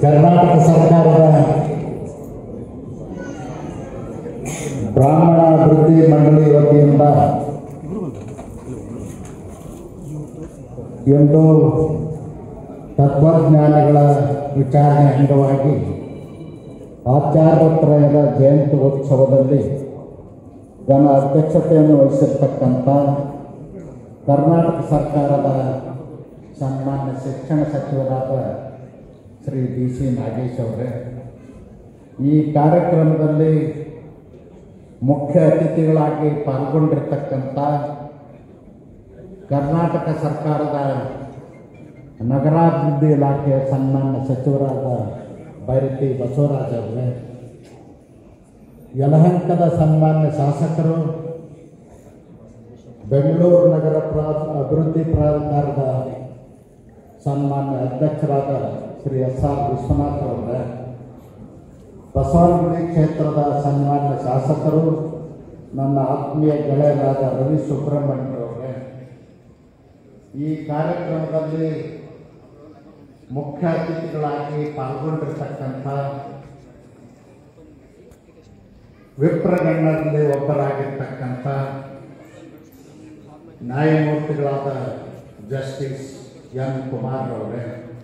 ಕರ್ನಾಟಕ ಸರ್ಕಾರದ ಬ್ರಾಹ್ಮಣ ಅಭಿವೃದ್ಧಿ ಮಂಡಳಿ ವತಿಯಿಂದ ಎಂದು ತತ್ವಜ್ಞಾನಗಳ ವಿಚಾರಣೆ ಅಂಗವಾಗಿ ಆಚಾರ್ಯತ್ರಯದ ಜಯಂತಿ ಉತ್ಸವದಲ್ಲಿ ಜನ ಅಧ್ಯಕ್ಷತೆಯನ್ನು ವಹಿಸಿರ್ತಕ್ಕಂಥ ಕರ್ನಾಟಕ ಸರ್ಕಾರದ ಸನ್ಮಾನ್ಯ ಶಿಕ್ಷಣ ಸಚಿವರಾದ ಶ್ರೀ ಡಿ ಸಿ ನಾಗೇಶ್ ಅವರೇ ಈ ಕಾರ್ಯಕ್ರಮದಲ್ಲಿ ಮುಖ್ಯ ಅತಿಥಿಗಳಾಗಿ ಪಾಲ್ಗೊಂಡಿರ್ತಕ್ಕಂಥ ಕರ್ನಾಟಕ ಸರ್ಕಾರದ ನಗರಾಭಿವೃದ್ಧಿ ಇಲಾಖೆಯ ಸನ್ಮಾನ್ಯ ಸಚಿವರಾದ ಬೈರತಿ ಬಸವರಾಜ್ ಅವರೇ ಯಲಹಂಕದ ಸನ್ಮಾನ್ಯ ಶಾಸಕರು ಬೆಂಗಳೂರು ನಗರ ಪ್ರಾ ಅಭಿವೃದ್ಧಿ ಪ್ರಾಧಿಕಾರದ ಸನ್ಮಾನ್ಯ ಅಧ್ಯಕ್ಷರಾದ ಶ್ರೀ ಎಸ್ ಆರ್ ವಿಶ್ವನಾಥ್ ಅವರೇ ಬಸವನಗುಡಿ ಕ್ಷೇತ್ರದ ಸನ್ಮಾನ್ಯ ಶಾಸಕರು ನನ್ನ ಆತ್ಮೀಯ ಗೆಳೆಯರಾದ ರವಿ ಸುಬ್ರಹ್ಮಣ್ಯ ಅವರೇ ಈ ಕಾರ್ಯಕ್ರಮದಲ್ಲಿ ಮುಖ್ಯ ಅತಿಥಿಗಳಾಗಿ ಪಾಲ್ಗೊಂಡಿರ್ತಕ್ಕಂಥ ವಿಪ್ರಗಣ್ಯರಲ್ಲಿ ಒಬ್ಬರಾಗಿರ್ತಕ್ಕಂಥ ನ್ಯಾಯಮೂರ್ತಿಗಳಾದ ಜಸ್ಟಿಸ್ ಎನ್ ಕುಮಾರ್ ಅವರೇ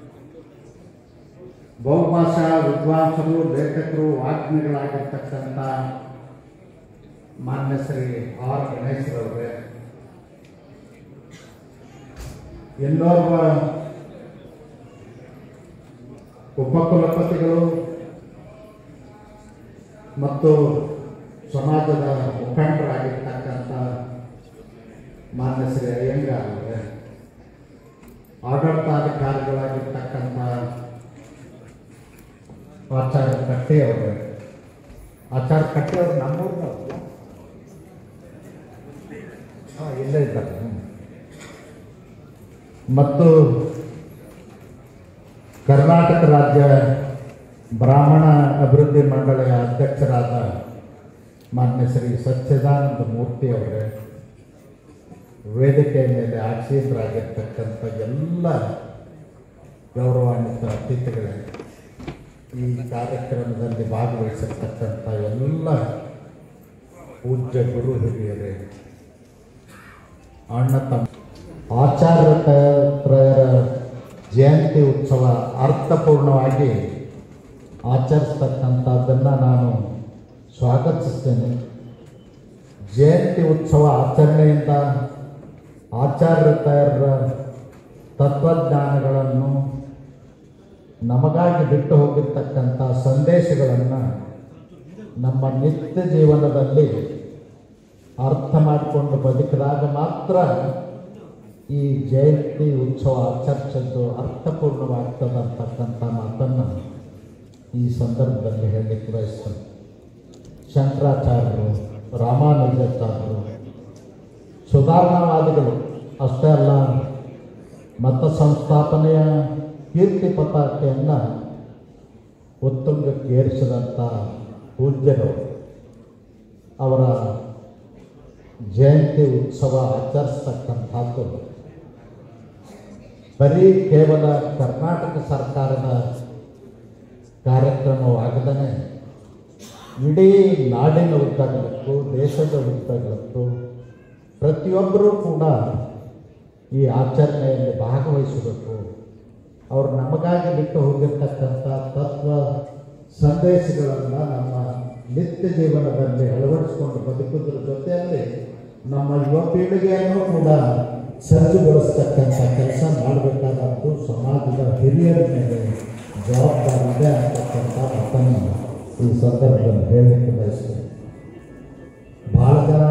ಬಹುಭಾಷಾ ವಿದ್ವಾಂಸರು ಲೇಖಕರು ವಾಗ್ಮಿಗಳಾಗಿರ್ತಕ್ಕಂಥ ಮಾನ್ಯ ಶ್ರೀ ಆರ್ ಗಣೇಶ್ರವರೇ ಇನ್ನೋರ್ವ ಉಪಕುಲಪತಿಗಳು ಮತ್ತು ಸಮಾಜದ ಮುಖಂಡರಾಗಿರ್ತಕ್ಕಂಥ ಮಾನ್ಯ ಶ್ರೀ ಅಯ್ಯಂಗಾರ್ ಅವರೇ ಆಡಳಿತಾಧಿಕಾರಿಗಳಾಗಿರ್ತಕ್ಕಂಥ ಆಚಾರ್ಯ ಕಟ್ಟೆ ಅವರೇ ಆಚಾರ್ಯ ಕಟ್ಟೆ ಅವರು ನಮ್ಮೂರಿನವರು ಹಾಂ ಇಲ್ಲೇ ಇದ್ದಾರೆ ಮತ್ತು ಕರ್ನಾಟಕ ರಾಜ್ಯ ಬ್ರಾಹ್ಮಣ ಅಭಿವೃದ್ಧಿ ಮಂಡಳಿಯ ಅಧ್ಯಕ್ಷರಾದ ಮಾನ್ಯ ಶ್ರೀ ಸಚ್ಚಿದಾನಂದ ಮೂರ್ತಿ ಅವರೇ ವೇದಿಕೆಯ ಮೇಲೆ ಆಸೀನರಾಗಿರ್ತಕ್ಕಂಥ ಎಲ್ಲ ಗೌರವಾನ್ವಿತ ಅತಿಥಿಗಳೇ ಈ ಕಾರ್ಯಕ್ರಮದಲ್ಲಿ ಭಾಗವಹಿಸಿರ್ತಕ್ಕಂಥ ಎಲ್ಲ ಪೂಜ್ಯ ಗುರು ಹಿರಿಯರೇ ಅಣ್ಣ ತಮ್ಮ ಆಚಾರ್ಯತ್ರಯರ ಜಯಂತಿ ಉತ್ಸವ ಅರ್ಥಪೂರ್ಣವಾಗಿ ಆಚರಿಸ್ತಕ್ಕಂಥದ್ದನ್ನು ನಾನು ಸ್ವಾಗತಿಸ್ತೇನೆ ಜಯಂತಿ ಉತ್ಸವ ಆಚರಣೆಯಿಂದ ಆಚಾರ್ಯತರ ತತ್ವಜ್ಞಾನಗಳನ್ನು ನಮಗಾಗಿ ಬಿಟ್ಟು ಹೋಗಿರ್ತಕ್ಕಂಥ ಸಂದೇಶಗಳನ್ನು ನಮ್ಮ ನಿತ್ಯ ಜೀವನದಲ್ಲಿ ಅರ್ಥ ಮಾಡಿಕೊಂಡು ಬದುಕಿದಾಗ ಮಾತ್ರ ಈ ಜಯಂತಿ ಉತ್ಸವ ಆಚರಿಸಿದ್ದು ಅರ್ಥಪೂರ್ಣವಾಗ್ತದೆ ಅಂತಕ್ಕಂಥ ಮಾತನ್ನು ಈ ಸಂದರ್ಭದಲ್ಲಿ ಹೇಳಲಿಕ್ಕೆ ಬಯಸ್ತೇನೆ ಶಂಕರಾಚಾರ್ಯರು ರಾಮಾನುಜಾಚಾರ್ಯರು ಸುಧಾರಣಾವಾದಿಗಳು ಅಷ್ಟೇ ಅಲ್ಲ ಮತ ಸಂಸ್ಥಾಪನೆಯ ಕೀರ್ತಿ ಪತಾಕೆಯನ್ನು ಉತ್ತುಂಗಕ್ಕೆ ಏರಿಸಿದಂಥ ಪೂಜ್ಯರು ಅವರ ಜಯಂತಿ ಉತ್ಸವ ಆಚರಿಸ್ತಕ್ಕಂಥದ್ದು ಬರೀ ಕೇವಲ ಕರ್ನಾಟಕ ಸರ್ಕಾರದ ಕಾರ್ಯಕ್ರಮವಾಗದೇ ಇಡೀ ನಾಡಿನ ಉದ್ದಗಲಕ್ಕೂ ದೇಶದ ಉದ್ದಗಲಕ್ಕೂ ಪ್ರತಿಯೊಬ್ಬರೂ ಕೂಡ ಈ ಆಚರಣೆಯಲ್ಲಿ ಭಾಗವಹಿಸಬೇಕು ಅವರು ನಮಗಾಗಿ ಬಿಟ್ಟು ಹೋಗಿರ್ತಕ್ಕಂಥ ತತ್ವ ಸಂದೇಶಗಳನ್ನು ನಮ್ಮ ನಿತ್ಯ ಜೀವನದಲ್ಲಿ ಅಳವಡಿಸಿಕೊಂಡು ಬದುಕುವುದರ ಜೊತೆಯಲ್ಲಿ ನಮ್ಮ ಯುವ ಪೀಳಿಗೆಯನ್ನು ಕೂಡ ಸಜ್ಜುಗೊಳಿಸ್ತಕ್ಕಂಥ ಕೆಲಸ ಮಾಡಬೇಕಾದದ್ದು ಸಮಾಜದ ಹಿರಿಯರ ಮೇಲೆ ಜವಾಬ್ದಾರಿ ಇದೆ ಅಂತಕ್ಕಂಥ ಮಾತನ್ನು ಈ ಸಂದರ್ಭದಲ್ಲಿ ಹೇಳಲಿಕ್ಕೆ ಬಯಸ್ತೇನೆ ಭಾಳ ಜನ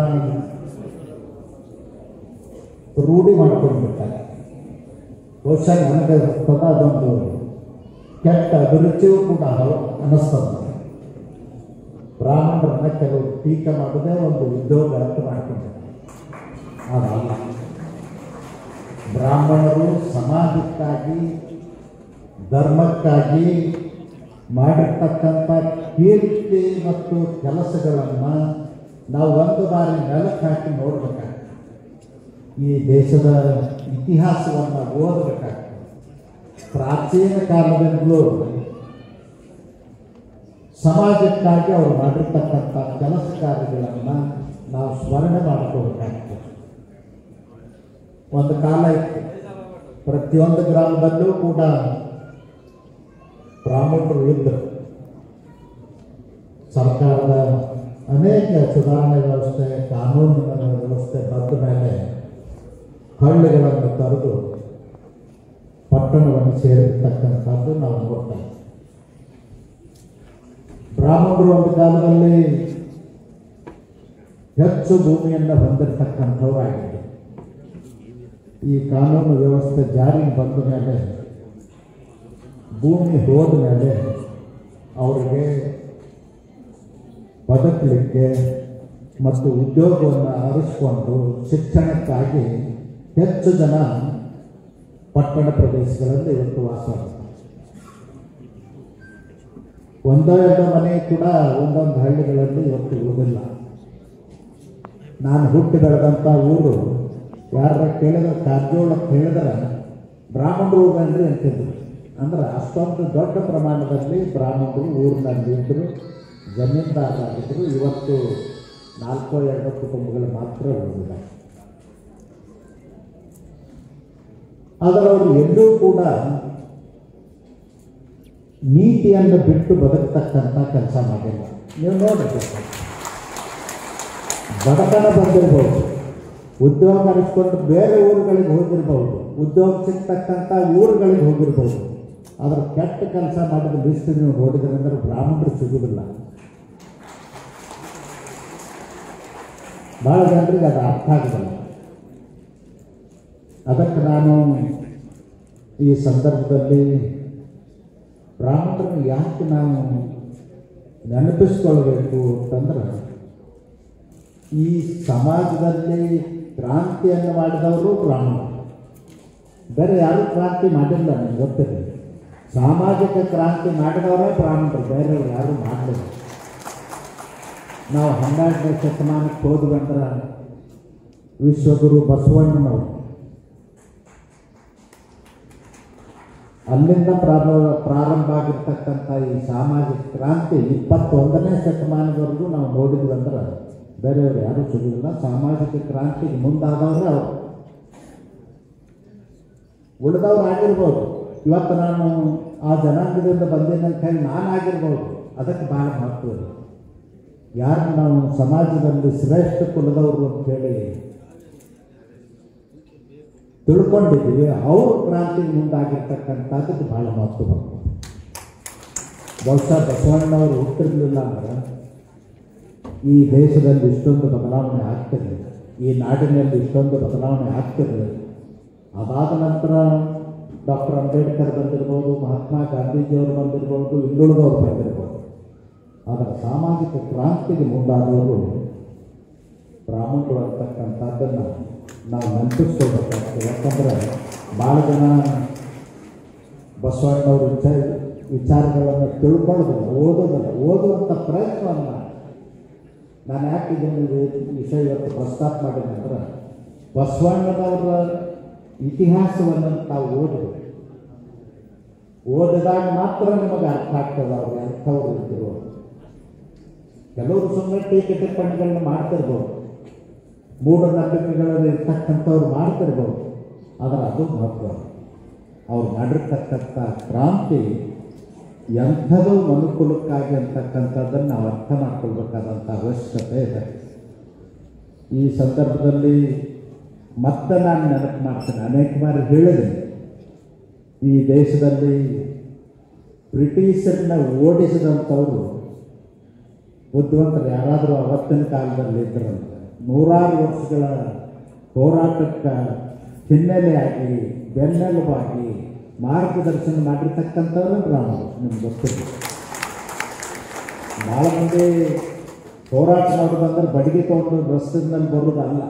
ರೂಢಿ ಮಾಡ್ಕೊಂಡ್ಬಿಡ್ತಾರೆ ಬಹುಶಃ ನನಗೆ ಕೂಡ ಅದೊಂದು ಕೆಟ್ಟ ಅಭಿರುಚಿಯೂ ಕೂಡ ಅನ್ನಿಸ್ತದೆ ಬ್ರಾಹ್ಮಣರನ್ನ ಕೆಲವು ಟೀಕೆ ಮಾಡೋದೇ ಒಂದು ಉದ್ಯೋಗ ಅಂತ ಮಾಡ್ಕೊಂಡಿದ್ದಾರೆ ಅದಲ್ಲ ಬ್ರಾಹ್ಮಣರು ಸಮಾಜಕ್ಕಾಗಿ ಧರ್ಮಕ್ಕಾಗಿ ಮಾಡಿರ್ತಕ್ಕಂಥ ಕೀರ್ತಿ ಮತ್ತು ಕೆಲಸಗಳನ್ನು ನಾವು ಒಂದು ಬಾರಿ ನೆಲಕ್ಕೆ ಹಾಕಿ ನೋಡ್ಬೇಕಾಗ್ತದೆ ಈ ದೇಶದ ಇತಿಹಾಸವನ್ನು ಓದಬೇಕಾಗ್ತದೆ ಪ್ರಾಚೀನ ಕಾಲದಿಂದಲೂ ಸಮಾಜಕ್ಕಾಗಿ ಅವರು ಮಾಡಿರ್ತಕ್ಕಂಥ ಕೆಲಸ ಕಾರ್ಯಗಳನ್ನು ನಾವು ಸ್ಮರಣೆ ಮಾಡ್ಕೋಬೇಕಾಗ್ತದೆ ಒಂದು ಕಾಲ ಇತ್ತು ಪ್ರತಿಯೊಂದು ಗ್ರಾಮದಲ್ಲೂ ಕೂಡ ಬ್ರಾಹ್ಮಣರು ಇದ್ದರು ಸರ್ಕಾರದ ಅನೇಕ ಸುಧಾರಣೆ ವ್ಯವಸ್ಥೆ ಕಾನೂನಿನ ವ್ಯವಸ್ಥೆ ಬಂದ ಮೇಲೆ ಹಳ್ಳಿಗಳನ್ನು ತೊರೆದು ಪಟ್ಟಣವನ್ನು ಸೇರಿರ್ತಕ್ಕಂಥದ್ದು ನಾವು ನೋಡ್ತಾ ಇದ್ದೀವಿ ಬ್ರಾಹ್ಮಣರು ಒಂದು ಕಾಲದಲ್ಲಿ ಹೆಚ್ಚು ಭೂಮಿಯನ್ನು ಹೊಂದಿರತಕ್ಕಂಥವರಾಗಿದ್ದರು ಈ ಕಾನೂನು ವ್ಯವಸ್ಥೆ ಜಾರಿಗೆ ಬಂದ ಮೇಲೆ ಭೂಮಿ ಹೋದ ಮೇಲೆ ಅವರಿಗೆ ಬದುಕಲಿಕ್ಕೆ ಮತ್ತು ಉದ್ಯೋಗವನ್ನು ಅರಿಸಿಕೊಂಡು ಶಿಕ್ಷಣಕ್ಕಾಗಿ ಹೆಚ್ಚು ಜನ ಪಟ್ಟಣ ಪ್ರದೇಶಗಳಲ್ಲಿ ಇವತ್ತು ವಾಸ ಮಾಡ್ತಾರೆ. ಒಂದೋ ಎರಡೋ ಮನೆ ಕೂಡ ಒಂದೊಂದು ಹಳ್ಳಿಗಳಲ್ಲಿ ಇವತ್ತು ಉಳಿದಿಲ್ಲ ನಾನು ಹುಟ್ಟಿ ಬೆಳೆದಂಥ ಊರು ಯಾರ ಕೇಳಿದ್ರೆ ಕಾರಜೋಳ ಕೇಳಿದ್ರೆ ಬ್ರಾಹ್ಮಣರು ಬಂದ್ರಿ ಅಂತಿದ್ರು ಅಂದ್ರೆ ಅಷ್ಟೊಂದು ದೊಡ್ಡ ಪ್ರಮಾಣದಲ್ಲಿ ಬ್ರಾಹ್ಮಣರು ಊರಿನಲ್ಲಿ ಇದ್ದರು ಜಮೀನ್ದಾರರಾಗಿದ್ದರು ಇವತ್ತು ನಾಲ್ಕೋ ಎರಡು ಕುಟುಂಬಗಳು ಮಾತ್ರ ಉಳಿದಿದೆ ಆದರೆ ಅವರು ಎಲ್ಲೂ ಕೂಡ ನೀತಿಯನ್ನು ಬಿಟ್ಟು ಬದುಕತಕ್ಕಂಥ ಕೆಲಸ ಮಾಡಿಲ್ಲ ನೀವು ನೋಡಬೇಕು ಬಡತನ ಬಂದಿರ್ಬೋದು ಉದ್ಯೋಗ ಅನಿಸ್ಕೊಂಡು ಬೇರೆ ಊರುಗಳಿಗೆ ಹೋಗಿರ್ಬೋದು ಉದ್ಯೋಗ ಸಿಗ್ತಕ್ಕಂಥ ಊರುಗಳಿಗೆ ಹೋಗಿರ್ಬೋದು ಅದ್ರ ಕೆಟ್ಟ ಕೆಲಸ ಮಾಡಿದ ಲಿಸ್ಟ್ ನೀವು ನೋಡಿದ್ರೆ ಅಂದ್ರೆ ಬ್ರಾಹ್ಮಣರು ಸಿಗುವುದಿಲ್ಲ ಭಾಳ ಜನರಿಗೆ ಅದು ಅರ್ಥ ಆಗೋದಿಲ್ಲ ಅದಕ್ಕೆ ನಾನು ಈ ಸಂದರ್ಭದಲ್ಲಿ ಬ್ರಾಹ್ಮಣರನ್ನು ಯಾಕೆ ನಾವು ನೆನಪಿಸ್ಕೊಳ್ಬೇಕು ಅಂತಂದ್ರೆ ಈ ಸಮಾಜದಲ್ಲಿ ಕ್ರಾಂತಿಯನ್ನು ಮಾಡಿದವರು ಬ್ರಾಹ್ಮಣರು ಬೇರೆ ಯಾರು ಕ್ರಾಂತಿ ಮಾಡಿಲ್ಲ ನನಗೆ ಗೊತ್ತಿದೆ ಸಾಮಾಜಿಕ ಕ್ರಾಂತಿ ಮಾಡಿದವರೇ ಬ್ರಾಹ್ಮಣರು ಬೇರೆಯವರು ಯಾರು ಮಾಡಲಿಲ್ಲ ನಾವು ಹನ್ನೆರಡನೇ ಶತಮಾನಕ್ಕೆ ಹೋದ್ವಿ ಅಂದ್ರೆ ವಿಶ್ವಗುರು ಬಸವಣ್ಣನವರು ಅಲ್ಲಿಂದ ಪ್ರಾರಂಭ ಪ್ರಾರಂಭ ಆಗಿರ್ತಕ್ಕಂಥ ಈ ಸಾಮಾಜಿಕ ಕ್ರಾಂತಿ ಇಪ್ಪತ್ತೊಂದನೇ ಶತಮಾನದವರೆಗೂ ನಾವು ನೋಡಿದ್ವಿ ಅಂದ್ರೆ ಬೇರೆಯವರು ಯಾರೂ ಸಿಗುವುದಿಲ್ಲ ಸಾಮಾಜಿಕ ಕ್ರಾಂತಿಗೆ ಮುಂದಾದವರು ಅವರು ಉಳಿದವ್ರು ಆಗಿರ್ಬೋದು ಇವತ್ತು ನಾನು ಆ ಜನಾಂಗದಿಂದ ಬಂದೇನೆ ಅಂತ ಹೇಳಿ ನಾನು ಆಗಿರ್ಬೋದು ಅದಕ್ಕೆ ಭಾಳ ಮಹತ್ವ ಇದೆ ಯಾರು ನಾವು ಸಮಾಜದಲ್ಲಿ ಶ್ರೇಷ್ಠ ಕುಲದವರು ಅಂತ ಹೇಳಿ ತಿಳ್ಕೊಂಡಿದ್ದೀವಿ ಅವ್ರ ಕ್ರಾಂತಿಗೆ ಮುಂದಾಗಿರ್ತಕ್ಕಂಥದ್ದಕ್ಕೆ ಭಾಳ ಮಹತ್ವ ಬರ್ತದೆ ಬಹುಶಃ ಬಸವಣ್ಣವರು ಹುಟ್ಟಿರ್ಲಿಲ್ಲ ಅಂದ್ರೆ ಈ ದೇಶದಲ್ಲಿ ಇಷ್ಟೊಂದು ಬದಲಾವಣೆ ಆಗ್ತಿರಲಿಲ್ಲ ಈ ನಾಡಿನಲ್ಲಿ ಇಷ್ಟೊಂದು ಬದಲಾವಣೆ ಆಗ್ತಿರಲಿಲ್ಲ ಅದಾದ ನಂತರ ಡಾಕ್ಟರ್ ಅಂಬೇಡ್ಕರ್ ಬಂದಿರ್ಬೋದು ಮಹಾತ್ಮ ಗಾಂಧೀಜಿಯವರು ಬಂದಿರ್ಬೋದು ಇನ್ನುಳಿದವರು ಬಂದಿರ್ಬೋದು ಆದರೆ ಸಾಮಾಜಿಕ ಕ್ರಾಂತಿಗೆ ಮುಂದಾದವರು ಬ್ರಾಹ್ಮಣರು ಅಂತಕ್ಕಂಥದ್ದನ್ನು ನಾವು ನೆನಪಿಸ್ಕೊಳ್ಬೇಕಾಗ್ತದೆ ಯಾಕಂದರೆ ಭಾಳ ಜನ ಬಸವಣ್ಣವ್ರ ವಿಚಾರ ವಿಚಾರಗಳನ್ನು ತಿಳ್ಕೊಳ್ಳೋದಿಲ್ಲ ಓದೋದಿಲ್ಲ ಓದುವಂಥ ಪ್ರಯತ್ನವನ್ನು ಮಾಡಿ ನಾನು ಯಾಕೆ ಇದನ್ನು ಈ ವಿಷಯ ಇವತ್ತು ಪ್ರಸ್ತಾಪ ಮಾಡಿದೆ ಅಂದ್ರೆ ಬಸವಣ್ಣನವರ ಇತಿಹಾಸವನ್ನು ತಾವು ಓದಬೇಕು ಓದಿದಾಗ ಮಾತ್ರ ನಿಮಗೆ ಅರ್ಥ ಆಗ್ತದೆ ಅವ್ರು ಎಂಥವ್ರು ಇರ್ತಿರೋ ಕೆಲವರು ಸುಮ್ಮನೆ ಟೀಕೆ ಟಿಪ್ಪಣಿಗಳನ್ನ ಮಾಡ್ತಿರ್ಬೋದು ಮೂಢನಂಬಿಕೆಗಳಲ್ಲಿ ಇರ್ತಕ್ಕಂಥವ್ರು ಮಾಡ್ತಿರ್ಬೋದು ಆದರೆ ಅದು ಮಹತ್ವ ಅವ್ರು ಮಾಡಿರ್ತಕ್ಕಂಥ ಕ್ರಾಂತಿ ಎಂಥದೋ ಮನುಕುಲಕ್ಕಾಗಿ ಅಂತಕ್ಕಂಥದ್ದನ್ನು ನಾವು ಅರ್ಥ ಮಾಡ್ಕೊಳ್ಬೇಕಾದಂಥ ಅವಶ್ಯಕತೆ ಇದೆ ಈ ಸಂದರ್ಭದಲ್ಲಿ ಮತ್ತೆ ನಾನು ನೆನಪು ಮಾಡ್ತೇನೆ ಅನೇಕ ಬಾರಿ ಹೇಳಿದ್ದೀನಿ ಈ ದೇಶದಲ್ಲಿ ಬ್ರಿಟಿಷರನ್ನ ಓಡಿಸಿದಂಥವರು ಬುದ್ಧಿವಂತರು ಯಾರಾದರೂ ಅವತ್ತಿನ ಕಾಲದಲ್ಲಿ ಇದ್ದರಂತೆ ನೂರಾರು ವರ್ಷಗಳ ಹೋರಾಟಕ್ಕೆ ಹಿನ್ನೆಲೆಯಾಗಿ ಬೆನ್ನೆಲುಬಾಗಿ ಮಾರ್ಗದರ್ಶನ ಮಾಡಿರ್ತಕ್ಕಂಥವ್ರು ಬ್ರಾಹ್ಮಣರು ನಿಮ್ಗೆ ಗೊತ್ತಿದೆ ಭಾಳ ಮಂದಿ ಹೋರಾಟ ಮಾಡೋದಂದ್ರೆ ಬಡಿಗೆ ತೊಗೊಂಡು ರಸ್ತೆದ ಮೇಲೆ ಬರೋದಲ್ಲ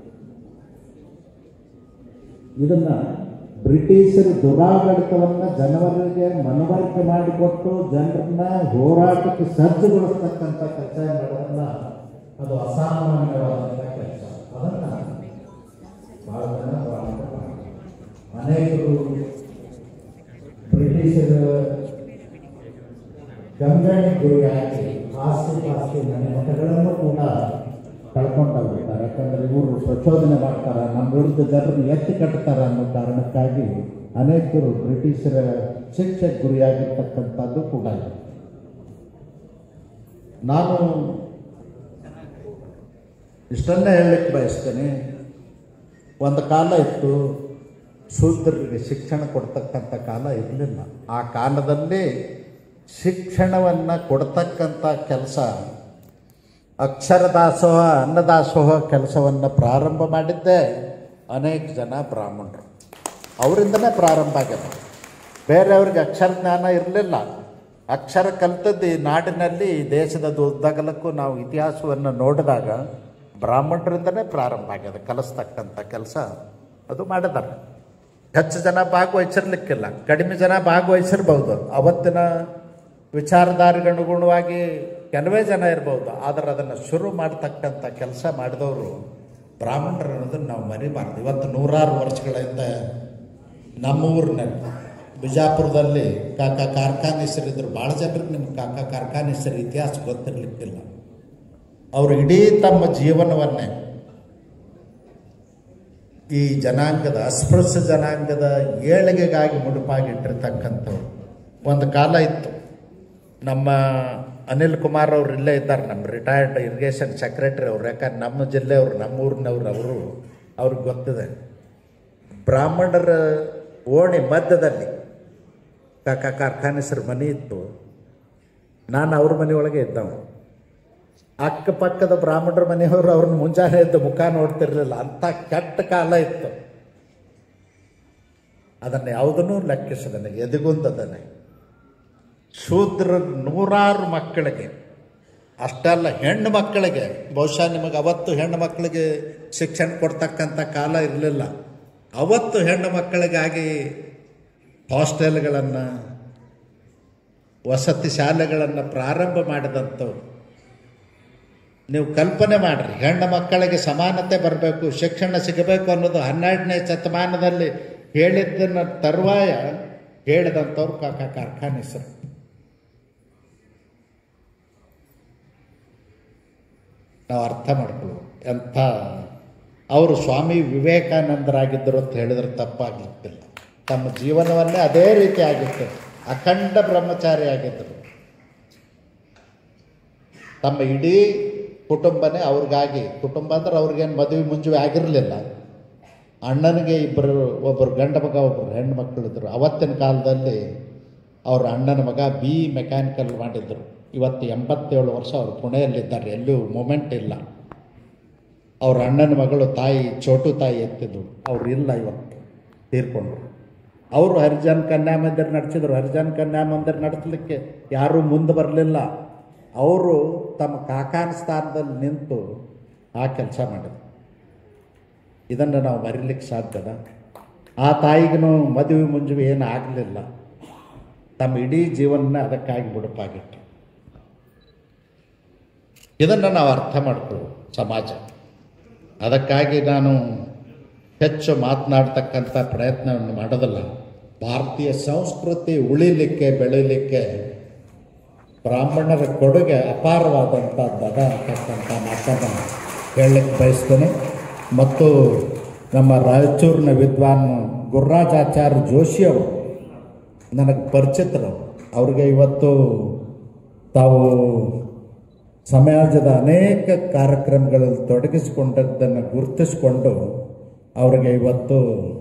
ಇದನ್ನ ಬ್ರಿಟಿಷರು ದುರಾಡಳಿತವನ್ನು ಜನವರಿಗೆ ಮನವರಿಕೆ ಮಾಡಿಕೊಟ್ಟು ಜನರನ್ನ ಹೋರಾಟಕ್ಕೆ ಸಜ್ಜುಗೊಳಿಸ್ತಕ್ಕಂಥ ಕೆಲಸ ಮಾಡೋದನ್ನ ಅದು ಅಸಾಮಾನ್ಯವಾದಂಥ ಕೆಲಸ ಅದನ್ನ ಬಹಳ ಜನ ಹೋರಾಟ ಮಾಡ್ತಾರೆ. ಅನೇಕರು ಬ್ರಿಟಿಷರ ಗಂಗಣಿ ಗುರಿಯಾಗಿ ಆಸ್ತಿ ಪಾಸ್ತಿ ಮನೆ ಮಠಗಳನ್ನು ಕೂಡ ಕಳ್ಕೊಂಡೋಗಿದ್ದಾರೆ ಯಾಕಂದ್ರೆ ಇವರು ಪ್ರಚೋದನೆ ಮಾಡ್ತಾರೆ ನಮ್ಮ ವಿರುದ್ಧ ಜನರನ್ನು ಎತ್ತಿ ಕಟ್ತಾರೆ ಅನ್ನೋ ಕಾರಣಕ್ಕಾಗಿ ಅನೇಕರು ಬ್ರಿಟಿಷರ ಶಿಕ್ಷೆಗೆ ಗುರಿಯಾಗಿರ್ತಕ್ಕಂಥದ್ದು ಕೂಡ ಇದೆ ನಾನು ಇಷ್ಟನ್ನೇ ಹೇಳಲಿಕ್ಕೆ ಬಯಸ್ತೇನೆ ಒಂದು ಕಾಲ ಇತ್ತು ಶೂದ್ರರಿಗೆ ಶಿಕ್ಷಣ ಕೊಡ್ತಕ್ಕಂಥ ಕಾಲ ಇರಲಿಲ್ಲ ಆ ಕಾಲದಲ್ಲಿ ಶಿಕ್ಷಣವನ್ನು ಕೊಡ್ತಕ್ಕಂಥ ಕೆಲಸ ಅಕ್ಷರ ದಾಸೋಹ ಅನ್ನದಾಸೋಹ ಕೆಲಸವನ್ನು ಪ್ರಾರಂಭ ಮಾಡಿದ್ದೇ ಅನೇಕ ಜನ ಬ್ರಾಹ್ಮಣರು ಅವರಿಂದನೇ ಪ್ರಾರಂಭ ಆಗ್ಯದ ಬೇರೆಯವ್ರಿಗೆ ಅಕ್ಷರ ಜ್ಞಾನ ಇರಲಿಲ್ಲ ಅಕ್ಷರ ಕಲ್ತದ್ದು ಈ ನಾಡಿನಲ್ಲಿ ಈ ದೇಶದ ಉದ್ದಗಲಕ್ಕೂ ನಾವು ಇತಿಹಾಸವನ್ನು ನೋಡಿದಾಗ ಬ್ರಾಹ್ಮಣರಿಂದನೇ ಪ್ರಾರಂಭ ಆಗ್ಯದ ಕಲಿಸ್ತಕ್ಕಂಥ ಕೆಲಸ ಅದು ಮಾಡಿದ್ದಾರೆ ಹೆಚ್ಚು ಜನ ಭಾಗವಹಿಸಿರ್ಲಿಕ್ಕಿಲ್ಲ ಕಡಿಮೆ ಜನ ಭಾಗವಹಿಸಿರ್ಬೋದು ಅವತ್ತಿನ ವಿಚಾರಧಾರೆಗನುಗುಣವಾಗಿ ಕೆಲವೇ ಜನ ಇರ್ಬೋದು ಆದರೆ ಅದನ್ನು ಶುರು ಮಾಡ್ತಕ್ಕಂಥ ಕೆಲಸ ಮಾಡಿದವರು ಬ್ರಾಹ್ಮಣರು ಅನ್ನೋದನ್ನು ನಾವು ಮರಿಬಾರ್ದು ಇವತ್ತು ನೂರಾರು ವರ್ಷಗಳಿಂದ ನಮ್ಮ ಊರಿನಲ್ಲಿ ಬಿಜಾಪುರದಲ್ಲಿ ಕಾಕ ಕಾರ್ಖಾನೇಶ್ವರಿದ್ರು ಭಾಳ ಜನರಿಗೆ ನಿಮ್ಮ ಕಾಕ ಕಾರ್ಖಾನೇಶ್ವರ ಇತಿಹಾಸ ಗೊತ್ತಿರಲಿಕ್ಕಿಲ್ಲ ಅವರು ಇಡೀ ತಮ್ಮ ಜೀವನವನ್ನೇ ಈ ಜನಾಂಗದ ಅಸ್ಪೃಶ್ಯ ಜನಾಂಗದ ಏಳಿಗೆಗಾಗಿ ಮುಡುಪಾಗಿಟ್ಟಿರ್ತಕ್ಕಂಥವ್ರು ಒಂದು ಕಾಲ ಇತ್ತು ನಮ್ಮ ಅನಿಲ್ ಕುಮಾರ್ ಅವರು ಇಲ್ಲೇ ಇದ್ದಾರೆ ನಮ್ಮ ರಿಟೈರ್ಡ್ ಇರಿಗೇಷನ್ ಸೆಕ್ರೆಟರಿ ಅವ್ರು ಯಾಕಂದ್ರೆ ನಮ್ಮ ಜಿಲ್ಲೆಯವರು ನಮ್ಮ ಊರಿನವ್ರು ಅವರು ಅವ್ರಿಗೆ ಗೊತ್ತಿದೆ ಬ್ರಾಹ್ಮಣರ ಓಣಿ ಮಧ್ಯದಲ್ಲಿ ಕಾಕ ಕಾರ್ಖಾನೆಸರ ಮನೆ ಇತ್ತು ನಾನು ಅವ್ರ ಮನೆಯೊಳಗೆ ಇದ್ದವ ಅಕ್ಕಪಕ್ಕದ ಬ್ರಾಹ್ಮಣರ ಮನೆಯವರು ಅವ್ರನ್ನ ಮುಂಜಾನೆ ಎದ್ದು ಮುಖ ನೋಡ್ತಿರ್ಲಿಲ್ಲ ಅಂಥ ಕೆಟ್ಟ ಕಾಲ ಇತ್ತು ಅದನ್ನು ಯಾವುದನ್ನೂ ಲೆಕ್ಕಿಸದನೆ ಎದೆಗುಂದದನೆ ಶೂದ್ರ ನೂರಾರು ಮಕ್ಕಳಿಗೆ ಅಷ್ಟಲ್ಲ ಹೆಣ್ಣು ಮಕ್ಕಳಿಗೆ ಬಹುಶಃ ನಿಮಗೆ ಅವತ್ತು ಹೆಣ್ಣು ಮಕ್ಕಳಿಗೆ ಶಿಕ್ಷಣ ಕೊಡ್ತಕ್ಕಂಥ ಕಾಲ ಇರಲಿಲ್ಲ ಅವತ್ತು ಹೆಣ್ಣು ಮಕ್ಕಳಿಗಾಗಿ ಹಾಸ್ಟೆಲ್ಗಳನ್ನು ವಸತಿ ಶಾಲೆಗಳನ್ನು ಪ್ರಾರಂಭ ಮಾಡಿದಂಥವ್ರು ನೀವು ಕಲ್ಪನೆ ಮಾಡಿರಿ ಹೆಣ್ಣು ಮಕ್ಕಳಿಗೆ ಸಮಾನತೆ ಬರಬೇಕು ಶಿಕ್ಷಣ ಸಿಗಬೇಕು ಅನ್ನೋದು ಹನ್ನೆರಡನೇ ಶತಮಾನದಲ್ಲಿ ಹೇಳಿದ್ದನ್ನು ತರುವಾಯ ಹೇಳಿದಂಥವ್ರು ಕಾಕ ಕಾರ್ಖಾನೆಸರು ನಾವು ಅರ್ಥ ಮಾಡ್ಕೊಳ್ಳೋದು ಎಂಥ ಅವರು ಸ್ವಾಮಿ ವಿವೇಕಾನಂದರಾಗಿದ್ದರು ಅಂತ ಹೇಳಿದ್ರೆ ತಪ್ಪಾಗಲಿಕ್ಕಿಲ್ಲ ತಮ್ಮ ಜೀವನವನ್ನೇ ಅದೇ ರೀತಿ ಆಗಿತ್ತು ಅಖಂಡ ಬ್ರಹ್ಮಚಾರಿ ಆಗಿದ್ದರು ತಮ್ಮ ಇಡೀ ಕುಟುಂಬನೇ ಅವ್ರಿಗಾಗಿ ಕುಟುಂಬ ಅಂದ್ರೆ ಅವ್ರಿಗೇನು ಮದುವೆ ಮುಂಜುವೆ ಆಗಿರಲಿಲ್ಲ ಅಣ್ಣನಿಗೆ ಇಬ್ಬರು ಒಬ್ಬರು ಗಂಡ ಮಗ ಒಬ್ಬರು ಹೆಣ್ಣು ಮಕ್ಕಳಿದ್ರು ಅವತ್ತಿನ ಕಾಲದಲ್ಲಿ ಅವ್ರ ಅಣ್ಣನ ಮಗ ಬಿ ಮೆಕ್ಯಾನಿಕಲ್ ಮಾಡಿದ್ರು ಇವತ್ತು ಎಂಬತ್ತೇಳು ವರ್ಷ ಅವರು ಪುಣೆಯಲ್ಲಿದ್ದಾರೆ ಎಲ್ಲೂ ಮೂಮೆಂಟ್ ಇಲ್ಲ ಅವ್ರ ಅಣ್ಣನ ಮಗಳು ತಾಯಿ ಚೋಟು ತಾಯಿ ಎತ್ತಿದ್ರು ಅವ್ರು ಇಲ್ಲ ಇವತ್ತು ತೀರ್ಕೊಂಡ್ರು ಅವರು ಹರಿಜನ್ ಕನ್ಯಾ ಮಂದಿರ ನಡೆಸಿದ್ರು ಹರಿಜನ್ ಕನ್ಯಾ ಮಂದಿರ ನಡೆಸಲಿಕ್ಕೆ ಯಾರೂ ಮುಂದೆ ಬರಲಿಲ್ಲ ಅವರು ತಮ್ಮ ಕಾಕಾನ ಸ್ಥಾನದಲ್ಲಿ ನಿಂತು ಆ ಕೆಲಸ ಮಾಡಿದ್ರು ಇದನ್ನು ನಾವು ಮರಿಲಿಕ್ಕೆ ಸಾಧ್ಯದ ಆ ತಾಯಿಗೂ ಮದುವೆ ಮುಂಜುವೆ ಏನು ಆಗಲಿಲ್ಲ ತಮ್ಮ ಇಡೀ ಜೀವನ ಅದಕ್ಕಾಗಿ ಮುಡುಪಾಗಿಟ್ಟು ಇದನ್ನು ನಾವು ಅರ್ಥ ಮಾಡ್ಕೊಳ್ಳೋದು ಸಮಾಜ ಅದಕ್ಕಾಗಿ ನಾನು ಹೆಚ್ಚು ಮಾತನಾಡ್ತಕ್ಕಂಥ ಪ್ರಯತ್ನವನ್ನು ಮಾಡೋದಿಲ್ಲ ಭಾರತೀಯ ಸಂಸ್ಕೃತಿ ಉಳಿಲಿಕ್ಕೆ ಬೆಳೀಲಿಕ್ಕೆ ಬ್ರಾಹ್ಮಣರ ಕೊಡುಗೆ ಅಪಾರವಾದಂಥದ್ದದ ಅಂತಕ್ಕಂಥ ಮಾತನ್ನು ಹೇಳಲಿಕ್ಕೆ ಬಯಸ್ತೇನೆ ಮತ್ತು ನಮ್ಮ ರಾಯಚೂರಿನ ವಿದ್ವಾನ್ ಗುರ್ರಾಜಾಚಾರ್ಯ ಜೋಶಿ ಅವರು ನನಗೆ ಪರಿಚಿತರು ಅವ್ರಿಗೆ ಇವತ್ತು ತಾವು ಸಮಾಜದ ಅನೇಕ ಕಾರ್ಯಕ್ರಮಗಳಲ್ಲಿ ತೊಡಗಿಸಿಕೊಂಡದ್ದನ್ನು ಗುರುತಿಸಿಕೊಂಡು ಅವರಿಗೆ ಇವತ್ತು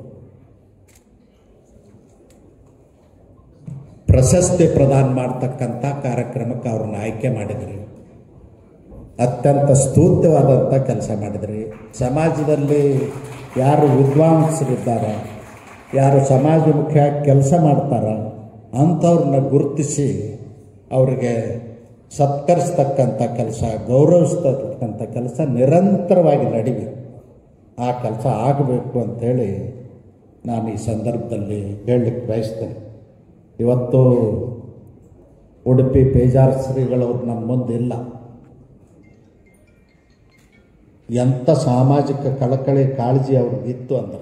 ಪ್ರಶಸ್ತಿ ಪ್ರದಾನ ಮಾಡ್ತಕ್ಕಂಥ ಕಾರ್ಯಕ್ರಮಕ್ಕೆ ಅವ್ರನ್ನ ಆಯ್ಕೆ ಮಾಡಿದ್ರಿ ಅತ್ಯಂತ ಸ್ತೂತ್ಯವಾದಂಥ ಕೆಲಸ ಮಾಡಿದ್ರಿ ಸಮಾಜದಲ್ಲಿ ಯಾರು ವಿದ್ವಾಂಸರಿದ್ದಾರೆ ಯಾರು ಸಮಾಜಮುಖಿಯಾಗಿ ಕೆಲಸ ಮಾಡ್ತಾರ ಅಂಥವ್ರನ್ನ ಗುರುತಿಸಿ ಅವರಿಗೆ ಸತ್ಕರಿಸ್ತಕ್ಕಂಥ ಕೆಲಸ ಗೌರವಿಸ್ತಕ್ಕಂಥ ಕೆಲಸ ನಿರಂತರವಾಗಿ ನಡಿಬೇಕು ಆ ಕೆಲಸ ಆಗಬೇಕು ಅಂಥೇಳಿ ನಾನು ಈ ಸಂದರ್ಭದಲ್ಲಿ ಹೇಳಲಿಕ್ಕೆ ಬಯಸ್ತೇನೆ ಇವತ್ತು ಉಡುಪಿ ಪೇಜಾರ್ ಶ್ರೀಗಳವ್ರು ನಮ್ಮ ಮುಂದೆ ಇಲ್ಲ ಎಂಥ ಸಾಮಾಜಿಕ ಕಳಕಳಿ ಕಾಳಜಿ ಅವ್ರಿಗಿತ್ತು ಅಂದರೆ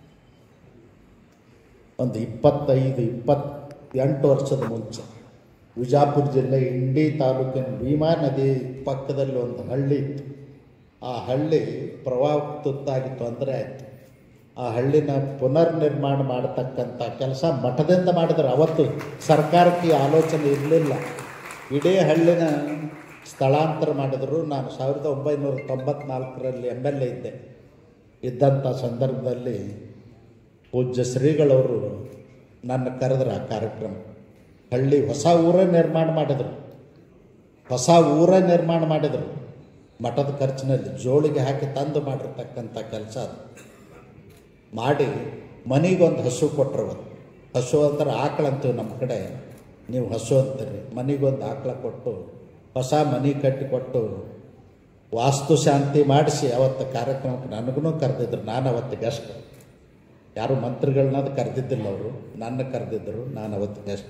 ಒಂದು ಇಪ್ಪತ್ತೈದು ಇಪ್ಪತ್ತೆಂಟು ವರ್ಷದ ಮುಂಚೆ ವಿಜಾಪುರ ಜಿಲ್ಲೆ ಇಂಡಿ ತಾಲೂಕಿನ ಭೀಮಾ ನದಿ ಪಕ್ಕದಲ್ಲಿ ಒಂದು ಹಳ್ಳಿ ಇತ್ತು ಆ ಹಳ್ಳಿ ಪ್ರವಾಹ ತುತ್ತಾಗಿ ತೊಂದರೆ ಆಯಿತು ಆ ಹಳ್ಳಿನ ಪುನರ್ ನಿರ್ಮಾಣ ಮಾಡತಕ್ಕಂಥ ಕೆಲಸ ಮಠದಿಂದ ಮಾಡಿದ್ರು ಅವತ್ತು ಸರ್ಕಾರಕ್ಕೆ ಈ ಆಲೋಚನೆ ಇರಲಿಲ್ಲ ಇಡೀ ಹಳ್ಳಿನ ಸ್ಥಳಾಂತರ ಮಾಡಿದ್ರು ನಾನು ಸಾವಿರದ ಒಂಬೈನೂರ ತೊಂಬತ್ನಾಲ್ಕರಲ್ಲಿ ಎಮ್ ಎಲ್ ಎ ಇದ್ದೆ ಇದ್ದಂಥ ಸಂದರ್ಭದಲ್ಲಿ ಪೂಜ್ಯ ಶ್ರೀಗಳವರು ನನ್ನ ಕರೆದ್ರು ಆ ಕಾರ್ಯಕ್ರಮ ಹಳ್ಳಿ ಹೊಸ ಊರೇ ನಿರ್ಮಾಣ ಮಾಡಿದರು ಹೊಸ ಊರೇ ನಿರ್ಮಾಣ ಮಾಡಿದರು ಮಠದ ಖರ್ಚಿನಲ್ಲಿ ಜೋಳಿಗೆ ಹಾಕಿ ತಂದು ಮಾಡಿರ್ತಕ್ಕಂಥ ಕೆಲಸ ಅದು ಮಾಡಿ ಮನೆಗೊಂದು ಹಸು ಕೊಟ್ಟರು ಅವತ್ತು ಹಸು ಅಂತಾರೆ ಆಕಳ ಅಂತೀವಿ ನಮ್ಮ ಕಡೆ ನೀವು ಹಸು ಅಂತೀರಿ ಮನೆಗೊಂದು ಆಕಳ ಕೊಟ್ಟು ಹೊಸ ಮನೆ ಕಟ್ಟಿ ಕೊಟ್ಟು ವಾಸ್ತು ಶಾಂತಿ ಮಾಡಿಸಿ ಅವತ್ತು ಕಾರ್ಯಕ್ರಮಕ್ಕೆ ನನಗೂ ಕರೆದಿದ್ರು ನಾನು ಅವತ್ತು ಗೆಸ್ಟ್ ಯಾರು ಮಂತ್ರಿಗಳನ್ನದು ಕರೆದಿದ್ದಿಲ್ಲ ಅವರು ನನ್ನ ಕರೆದಿದ್ದರು ನಾನು ಅವತ್ತು ಗೆಸ್ಟ್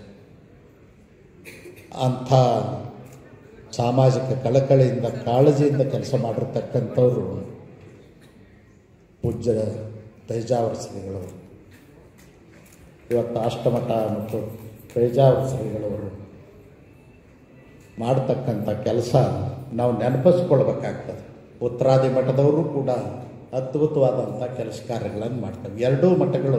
ಅಂಥ ಸಾಮಾಜಿಕ ಕಳಕಳಿಯಿಂದ ಕಾಳಜಿಯಿಂದ ಕೆಲಸ ಮಾಡಿರ್ತಕ್ಕಂಥವ್ರು ಪೂಜ್ಯ ಪೇಜಾವರ ಶ್ರೀಗಳವರು ಇವತ್ತು ಅಷ್ಟಮಠ ಮತ್ತು ಪೇಜಾವರ ಶ್ರೀಗಳವರು ಮಾಡ್ತಕ್ಕಂಥ ಕೆಲಸ ನಾವು ನೆನಪಿಸ್ಕೊಳ್ಬೇಕಾಗ್ತದೆ ಉತ್ತರಾದಿ ಮಠದವರು ಕೂಡ ಅದ್ಭುತವಾದಂಥ ಕೆಲಸ ಕಾರ್ಯಗಳನ್ನು ಮಾಡ್ತವೆ ಎರಡೂ ಮಠಗಳು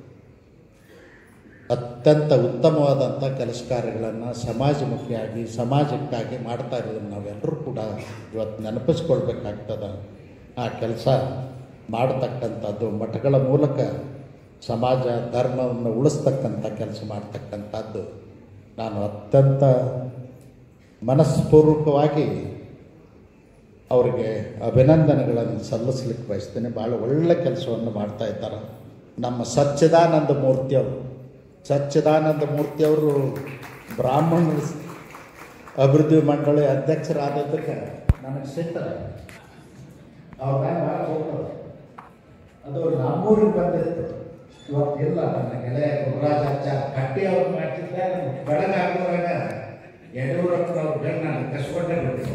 ಅತ್ಯಂತ ಉತ್ತಮವಾದಂಥ ಕೆಲಸ ಕಾರ್ಯಗಳನ್ನು ಸಮಾಜಮುಖಿಯಾಗಿ ಸಮಾಜಕ್ಕಾಗಿ ಮಾಡ್ತಾ ಇರೋದನ್ನು ನಾವೆಲ್ಲರೂ ಕೂಡ ಇವತ್ತು ನೆನಪಿಸ್ಕೊಳ್ಬೇಕಾಗ್ತದೆ ಆ ಕೆಲಸ ಮಾಡತಕ್ಕಂಥದ್ದು ಮಠಗಳ ಮೂಲಕ ಸಮಾಜ ಧರ್ಮವನ್ನು ಉಳಿಸ್ತಕ್ಕಂಥ ಕೆಲಸ ಮಾಡ್ತಕ್ಕಂಥದ್ದು ನಾನು ಅತ್ಯಂತ ಮನಸ್ಪೂರ್ವಕವಾಗಿ ಅವರಿಗೆ ಅಭಿನಂದನೆಗಳನ್ನು ಸಲ್ಲಿಸ್ಲಿಕ್ಕೆ ಬಯಸ್ತೇನೆ ಭಾಳ ಒಳ್ಳೆ ಕೆಲಸವನ್ನು ಮಾಡ್ತಾ ಇದ್ದಾರೆ ನಮ್ಮ ಸಚ್ಚಿದಾನಂದ ಮೂರ್ತಿಯವರು ಸಚ್ಚಿದಾನಂದ ಮೂರ್ತಿಯವರು ಬ್ರಾಹ್ಮಣರ ಅಭಿವೃದ್ಧಿ ಮಂಡಳಿ ಅಧ್ಯಕ್ಷರಾದದ್ದಕ್ಕೆ ನನಗೆ ಸಿಗ್ತಾರೆ ಅವ್ರ ಭಾಳ ಹೋಗ್ತದೆ ಅದು ನಮ್ಮೂರಿಗೆ ಬಂದಿತ್ತು ಇವತ್ತಿಲ್ಲ ನನ್ನ ಗೆಳೆಯ ಗುರುರಾಜಾಚಾರ್ಯ ಕಟ್ಟಿ ಅವ್ರು ಮಾಡ್ತಿದ್ದಾರೆ ಬೆಳಗಾಗುವಾಗ ಯಡಿಯೂರಪ್ಪನವ್ರ ಬೆನ್ನು ನಾನು ಕಸ್ಕೊಂಡೇ ಬಿಟ್ಟು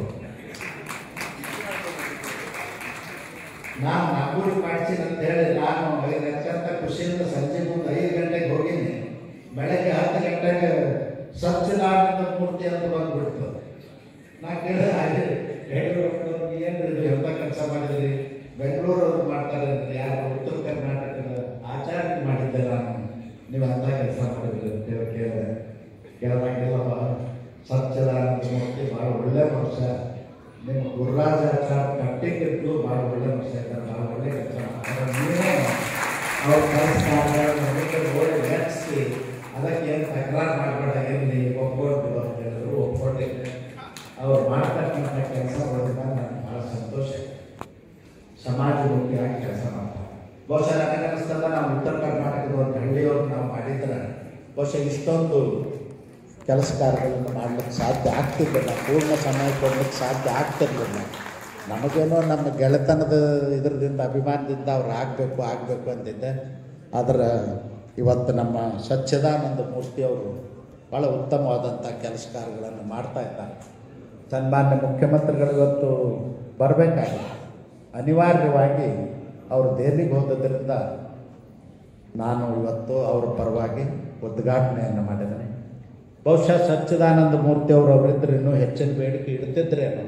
ನಾನು ನಮ್ಮೂರಿಗೆ ಮಾಡ್ತೀನಿ ಅಂತ ಹೇಳಿ ನಾನು ಐದು ಅತ್ಯಂತ ಖುಷಿಯಿಂದ ಸಂಜೆ ಮುಂದೆ ಐದು ಗಂಟೆಗೆ ಹೋಗಿನಿ ಬೆಳಗ್ಗೆ ಹತ್ತು ಗಂಟೆಗೆ ಸಚ್ಚಿದಾನಂದ ಮೂರ್ತಿ ಅಂತ ಬಂದ್ಬಿಡ್ತು ನಾ ಕೇಳಿದೆ ಯಡಿಯೂರಪ್ಪನವ್ರು ಏನು ಇದು ಎಂಥ ಕೆಲಸ ಮಾಡಿದ್ರಿ ಬೆಂಗಳೂರವ್ರು ಮಾಡ್ತಾರೆ ಅಂತ ಯಾರು ಉತ್ತರ ಕರ್ನಾಟಕದ ಆಚಾರ್ಯ ಮಾಡಿದ್ದೆ ನಾನು ನೀವು ಅಂಥ ಕೆಲಸ ಮಾಡಿದ್ರಿ ಅಂತ ಹೇಳಿ ಕೇಳಿದೆ ಕೇಳಿದಾಗೆಲ್ಲ ಸಚ್ಚಿದಾನಂದ ಮೂರ್ತಿ ಭಾಳ ಒಳ್ಳೆ ಮನುಷ್ಯ ನಿಮ್ಮ ಗುರುರಾಜಾಚಾರ್ಯ ಕಟ್ಟಿಗಿತ್ತು ಭಾಳ ಒಳ್ಳೆ ಮನುಷ್ಯ ಇದ್ದಾರೆ ಭಾಳ ಒಳ್ಳೆ ಕೆಲಸ ಮಾಡ್ತಾರೆ ನೀವೇ ಅವ್ರ ಕೆಲಸ ಓಡಿ ಮೆಚ್ಚಿಸಿ ಅದಕ್ಕೆ ಏನು ತಕರಾರು ಮಾಡಬೇಡ ಇರಲಿ ಒಪ್ಕೊಂಡು ಅಂತ ಹೇಳಿದ್ರು ಒಪ್ಕೊಂಡಿದ್ದೆ ಅವ್ರು ಮಾಡ್ತಕ್ಕಂಥ ಕೆಲಸಗಳಿಂದ ನನಗೆ ಭಾಳ ಸಂತೋಷ ಸಮಾಜಮುಖಿಯಾಗಿ ಕೆಲಸ ಮಾಡ್ತಾರೆ ಬಹುಶಃ ನನಗೆ ಅನಿಸ್ತದ ನಾವು ಉತ್ತರ ಕರ್ನಾಟಕದ ಒಂದು ಹಳ್ಳಿಯವ್ರು ನಾವು ಮಾಡಿದ್ರೆ ಬಹುಶಃ ಇಷ್ಟೊಂದು ಕೆಲಸ ಕಾರ್ಯಗಳನ್ನು ಮಾಡ್ಲಿಕ್ಕೆ ಸಾಧ್ಯ ಆಗ್ತಿರ್ಲಿಲ್ಲ ಪೂರ್ಣ ಸಮಯ ಕೊಡ್ಲಿಕ್ಕೆ ಸಾಧ್ಯ ಆಗ್ತಿರ್ಲಿಲ್ಲ ನಮಗೇನೋ ನಮ್ಮ ಗೆಳೆತನದ ಇದರದಿಂದ ಅಭಿಮಾನದಿಂದ ಅವ್ರು ಆಗಬೇಕು ಆಗಬೇಕು ಅಂತಿದ್ದೆ ಆದರೆ ಇವತ್ತು ನಮ್ಮ ಸಚ್ಚಿದಾನಂದ ಮೂರ್ತಿಯವರು ಭಾಳ ಉತ್ತಮವಾದಂಥ ಕೆಲಸ ಕಾರ್ಯಗಳನ್ನು ಮಾಡ್ತಾ ಇದ್ದಾರೆ ಸನ್ಮಾನ್ಯ ಮುಖ್ಯಮಂತ್ರಿಗಳು ಇವತ್ತು ಬರಬೇಕಾಗಿದೆ ಅನಿವಾರ್ಯವಾಗಿ ಅವರು ದೆಹಲಿಗೆ ಹೋದದ್ರಿಂದ ನಾನು ಇವತ್ತು ಅವರ ಪರವಾಗಿ ಉದ್ಘಾಟನೆಯನ್ನು ಮಾಡಿದ್ದೇನೆ ಬಹುಶಃ ಸಚ್ಚಿದಾನಂದ ಮೂರ್ತಿ ಅವರು ಅವರಿದ್ದರೆ ಇನ್ನೂ ಹೆಚ್ಚಿನ ಬೇಡಿಕೆ ಇಡ್ತಿದ್ರೇನು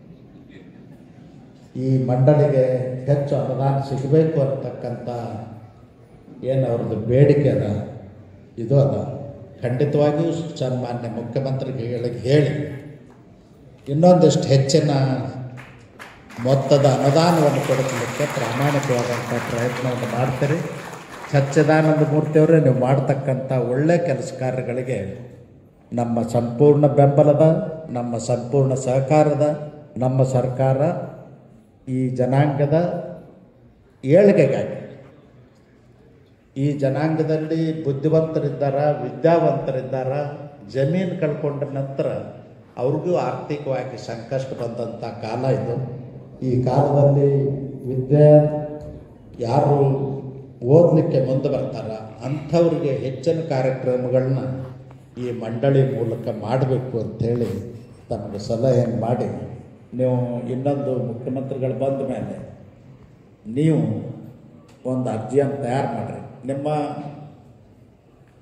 ಈ ಮಂಡಳಿಗೆ ಹೆಚ್ಚು ಅನುದಾನ ಸಿಗಬೇಕು ಅಂತಕ್ಕಂಥ ಏನು ಅವ್ರದ್ದು ಬೇಡಿಕೆ ಅದ ಇದು ಅದ ಖಂಡಿತವಾಗಿಯೂ ಸನ್ಮಾನ್ಯ ಮುಖ್ಯಮಂತ್ರಿಗಳಿಗೆ ಹೇಳಿ ಇನ್ನೊಂದಿಷ್ಟು ಹೆಚ್ಚಿನ ಮೊತ್ತದ ಅನುದಾನವನ್ನು ಕೊಡಿಸಲಿಕ್ಕೆ ಪ್ರಾಮಾಣಿಕವಾದಂಥ ಪ್ರಯತ್ನವನ್ನು ಮಾಡ್ತೀರಿ ಸಚ್ಚಿದಾನಂದ ಮೂರ್ತಿಯವರೇ ನೀವು ಮಾಡ್ತಕ್ಕಂಥ ಒಳ್ಳೆಯ ಕೆಲಸ ಕಾರ್ಯಗಳಿಗೆ ನಮ್ಮ ಸಂಪೂರ್ಣ ಬೆಂಬಲದ ನಮ್ಮ ಸಂಪೂರ್ಣ ಸಹಕಾರದ ನಮ್ಮ ಸರ್ಕಾರ ಈ ಜನಾಂಗದ ಏಳಿಗೆಗಾಗಿ ಈ ಜನಾಂಗದಲ್ಲಿ ಬುದ್ಧಿವಂತರಿದ್ದಾರ ವಿದ್ಯಾವಂತರಿದ್ದಾರ ಜಮೀನು ಕಳ್ಕೊಂಡ ನಂತರ ಅವ್ರಿಗೂ ಆರ್ಥಿಕವಾಗಿ ಸಂಕಷ್ಟ ಬಂದಂಥ ಕಾಲ ಇದು ಈ ಕಾಲದಲ್ಲಿ ವಿದ್ಯೆ ಯಾರು ಓದಲಿಕ್ಕೆ ಮುಂದೆ ಬರ್ತಾರ ಅಂಥವ್ರಿಗೆ ಹೆಚ್ಚಿನ ಕಾರ್ಯಕ್ರಮಗಳನ್ನ ಈ ಮಂಡಳಿ ಮೂಲಕ ಮಾಡಬೇಕು ಅಂಥೇಳಿ ತಮಗೆ ಸಲಹೆಯನ್ನು ಮಾಡಿ ನೀವು ಇನ್ನೊಂದು ಮುಖ್ಯಮಂತ್ರಿಗಳು ಬಂದ ಮೇಲೆ ನೀವು ಒಂದು ಅರ್ಜಿಯನ್ನು ತಯಾರು ಮಾಡಿರಿ ನಿಮ್ಮ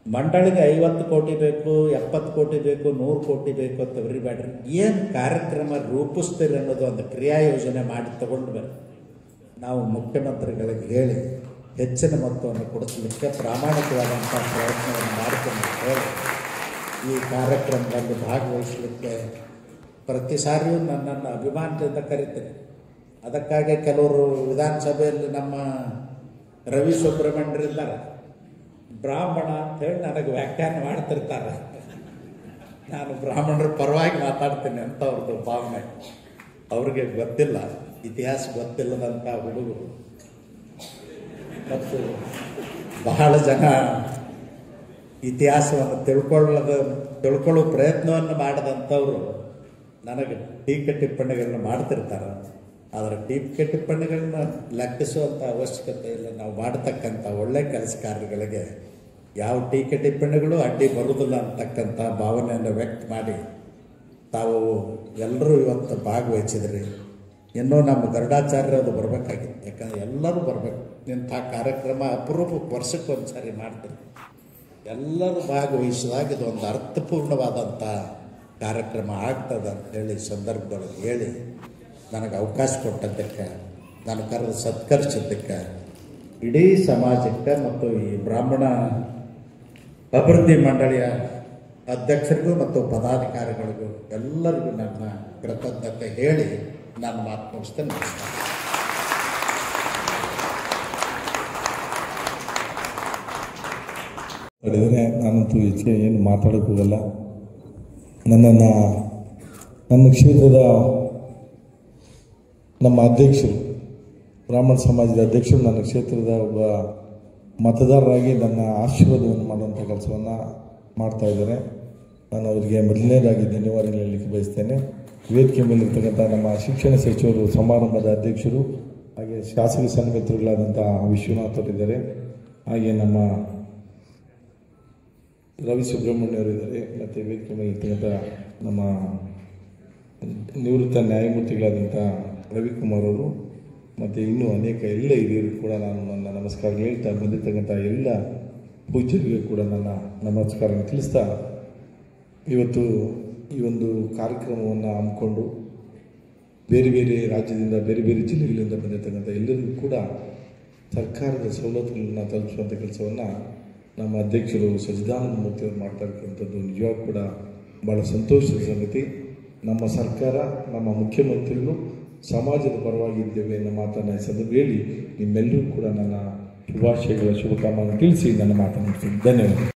ಮಂಡಳಿಗೆ ಐವತ್ತು ಕೋಟಿ ಬೇಕು ಎಪ್ಪತ್ತು ಕೋಟಿ ಬೇಕು ನೂರು ಕೋಟಿ ಬೇಕು ಅಂತ ಬರಿಬೇಡ್ರಿ ಏನು ಕಾರ್ಯಕ್ರಮ ರೂಪಿಸ್ತೀರಿ ಅನ್ನೋದು ಒಂದು ಕ್ರಿಯಾ ಯೋಜನೆ ಮಾಡಿ ತಗೊಂಡು ಬರ್ರಿ ನಾವು ಮುಖ್ಯಮಂತ್ರಿಗಳಿಗೆ ಹೇಳಿ ಹೆಚ್ಚಿನ ಮೊತ್ತವನ್ನು ಕೊಡಿಸಲಿಕ್ಕೆ ಪ್ರಾಮಾಣಿಕವಾದಂಥ ಪ್ರಯತ್ನವನ್ನು ಮಾಡಿಕೊಂಡು ಹೇಳಿ ಈ ಕಾರ್ಯಕ್ರಮದಲ್ಲಿ ಭಾಗವಹಿಸಲಿಕ್ಕೆ ಪ್ರತಿ ಸಾರಿಯೂ ನನ್ನನ್ನು ಅಭಿಮಾನದಿಂದ ಕರಿತೀನಿ ಅದಕ್ಕಾಗಿ ಕೆಲವರು ವಿಧಾನಸಭೆಯಲ್ಲಿ ನಮ್ಮ ರವಿ ಸುಬ್ರಹ್ಮಣ್ಯರಿದ್ದಾರೆ ಬ್ರಾಹ್ಮಣ ಅಂತ ಹೇಳಿ ನನಗೆ ವ್ಯಾಖ್ಯಾನ ಮಾಡ್ತಿರ್ತಾರೆ ನಾನು ಬ್ರಾಹ್ಮಣರ ಪರವಾಗಿ ಮಾತಾಡ್ತೀನಿ ಅಂತ ಅವ್ರದ್ದು ಭಾವನೆ ಅವ್ರಿಗೆ ಗೊತ್ತಿಲ್ಲ ಇತಿಹಾಸ ಗೊತ್ತಿಲ್ಲದಂಥ ಹುಡುಗರು ಮತ್ತು ಬಹಳ ಜನ ಇತಿಹಾಸವನ್ನು ತಿಳ್ಕೊಳ್ಳದ ತಿಳ್ಕೊಳ್ಳೋ ಪ್ರಯತ್ನವನ್ನು ಮಾಡದಂಥವ್ರು ನನಗೆ ಟೀಕೆ ಟಿಪ್ಪಣಿಗಳನ್ನ ಮಾಡ್ತಿರ್ತಾರೆ ಆದರೆ ಟೀಕೆ ಟಿಪ್ಪಣಿಗಳನ್ನ ಲೆಕ್ಕಿಸುವಂಥ ಅವಶ್ಯಕತೆ ಇಲ್ಲ ನಾವು ಮಾಡತಕ್ಕಂಥ ಒಳ್ಳೆ ಕೆಲಸ ಕಾರ್ಯಗಳಿಗೆ ಯಾವ ಟೀಕೆ ಟಿಪ್ಪಣಿಗಳು ಅಡ್ಡಿ ಬರುವುದಿಲ್ಲ ಅಂತಕ್ಕಂಥ ಭಾವನೆಯನ್ನು ವ್ಯಕ್ತ ಮಾಡಿ ತಾವು ಎಲ್ಲರೂ ಇವತ್ತು ಭಾಗವಹಿಸಿದ್ರಿ ಇನ್ನೂ ನಮ್ಮ ಗರುಡಾಚಾರ್ಯ ಅದು ಬರಬೇಕಾಗಿತ್ತು ಯಾಕಂದ್ರೆ ಎಲ್ಲರೂ ಬರಬೇಕು ಇಂಥ ಕಾರ್ಯಕ್ರಮ ಅಪರೂಪಕ್ಕೆ ವರ್ಷಕ್ಕೆ ಒಂದು ಸಾರಿ ಮಾಡ್ತೀವಿ ಎಲ್ಲರೂ ಭಾಗವಹಿಸಿದಾಗ ಇದು ಒಂದು ಅರ್ಥಪೂರ್ಣವಾದಂಥ ಕಾರ್ಯಕ್ರಮ ಆಗ್ತದೆ ಅಂತೇಳಿ ಈ ಸಂದರ್ಭದೊಳಗೆ ಹೇಳಿ ನನಗೆ ಅವಕಾಶ ಕೊಟ್ಟದ್ದಕ್ಕೆ ನಾನು ಕರೆದು ಸತ್ಕರಿಸಿದ್ದಕ್ಕೆ ಇಡೀ ಸಮಾಜಕ್ಕೆ ಮತ್ತು ಈ ಬ್ರಾಹ್ಮಣ ಅಭಿವೃದ್ಧಿ ಮಂಡಳಿಯ ಅಧ್ಯಕ್ಷರಿಗೂ ಮತ್ತು ಪದಾಧಿಕಾರಿಗಳಿಗೂ ಎಲ್ಲರಿಗೂ ನನ್ನ ಕೃತಜ್ಞತೆ ಹೇಳಿ ನಾನು ಮಾತು ಮುಗಿಸ್ತೇನೆ ನಮಸ್ಕಾರ ಮಾಡಿದರೆ ನಾನಂತೂ ಹೆಚ್ಚಿಗೆ ಏನು ಮಾತಾಡೋಕ್ಕೆ ಹೋಗಲ್ಲ ನನ್ನನ್ನು ನನ್ನ ಕ್ಷೇತ್ರದ ನಮ್ಮ ಅಧ್ಯಕ್ಷರು ಬ್ರಾಹ್ಮಣ ಸಮಾಜದ ಅಧ್ಯಕ್ಷರು ನನ್ನ ಕ್ಷೇತ್ರದ ಒಬ್ಬ ಮತದಾರರಾಗಿ ನನ್ನ ಆಶೀರ್ವಾದವನ್ನು ಮಾಡುವಂಥ ಕೆಲಸವನ್ನು ಮಾಡ್ತಾ ಇದ್ದಾರೆ ನಾನು ಅವರಿಗೆ ಮೊದಲನೇದಾಗಿ ಧನ್ಯವಾದಗಳು ಹೇಳಲಿಕ್ಕೆ ಬಯಸ್ತೇನೆ ವೇದಿಕೆ ಮೇಲಿರ್ತಕ್ಕಂಥ ನಮ್ಮ ಶಿಕ್ಷಣ ಸಚಿವರು ಸಮಾರಂಭದ ಅಧ್ಯಕ್ಷರು ಹಾಗೆ ಶಾಸಕ ಸನ್ಮಿತ್ರಗಳಾದಂಥ ವಿಶ್ವನಾಥ್ ಅವರಿದ್ದಾರೆ ಹಾಗೆ ನಮ್ಮ ರವಿ ಸುಬ್ರಹ್ಮಣ್ಯ ಅವರು ಇದ್ದಾರೆ ಮತ್ತು ವೇದಿಕೆ ಮೇಲೆ ಇರ್ತಕ್ಕಂಥ ನಮ್ಮ ನಿವೃತ್ತ ನ್ಯಾಯಮೂರ್ತಿಗಳಾದಂಥ ರವಿಕುಮಾರ್ ಅವರು ಮತ್ತು ಇನ್ನೂ ಅನೇಕ ಎಲ್ಲ ಹಿರಿಯರು ಕೂಡ ನಾನು ನನ್ನ ನಮಸ್ಕಾರ ಹೇಳ್ತಾ ಬಂದಿರ್ತಕ್ಕಂಥ ಎಲ್ಲ ಪೂಜ್ಯರಿಗೆ ಕೂಡ ನನ್ನ ನಮಸ್ಕಾರ ತಿಳಿಸ್ತಾ ಇವತ್ತು ಈ ಒಂದು ಕಾರ್ಯಕ್ರಮವನ್ನು ಹಮ್ಮಿಕೊಂಡು ಬೇರೆ ಬೇರೆ ರಾಜ್ಯದಿಂದ ಬೇರೆ ಬೇರೆ ಜಿಲ್ಲೆಗಳಿಂದ ಬಂದಿರತಕ್ಕಂಥ ಎಲ್ಲರಿಗೂ ಕೂಡ ಸರ್ಕಾರದ ಸವಲತ್ತುಗಳನ್ನ ತಲುಪಿಸುವಂಥ ಕೆಲಸವನ್ನು ನಮ್ಮ ಅಧ್ಯಕ್ಷರು ಸಜ್ಜಿದಾನಂದ ಮೂರ್ತಿ ಅವರು ಮಾಡ್ತಾ ಇರ್ತಕ್ಕಂಥದ್ದು ನಿಜವಾಗ ಕೂಡ ಭಾಳ ಸಂತೋಷದ ಸಂಗತಿ ನಮ್ಮ ಸರ್ಕಾರ ನಮ್ಮ ಮುಖ್ಯಮಂತ್ರಿಗಳು ಸಮಾಜದ ಪರವಾಗಿ ಇದ್ದೇವೆ ಅನ್ನೋ ಮಾತನ್ನು ಈ ಸಂದರ್ಭ ಹೇಳಿ ನಿಮ್ಮೆಲ್ಲರಿಗೂ ಕೂಡ ನನ್ನ ಶುಭಾಶಯಗಳ ಶುಭಕಾಮನೆ ತಿಳಿಸಿ ನನ್ನ ಮಾತನ್ನು ಮುಗಿಸ್ತೀನಿ ಧನ್ಯವಾದ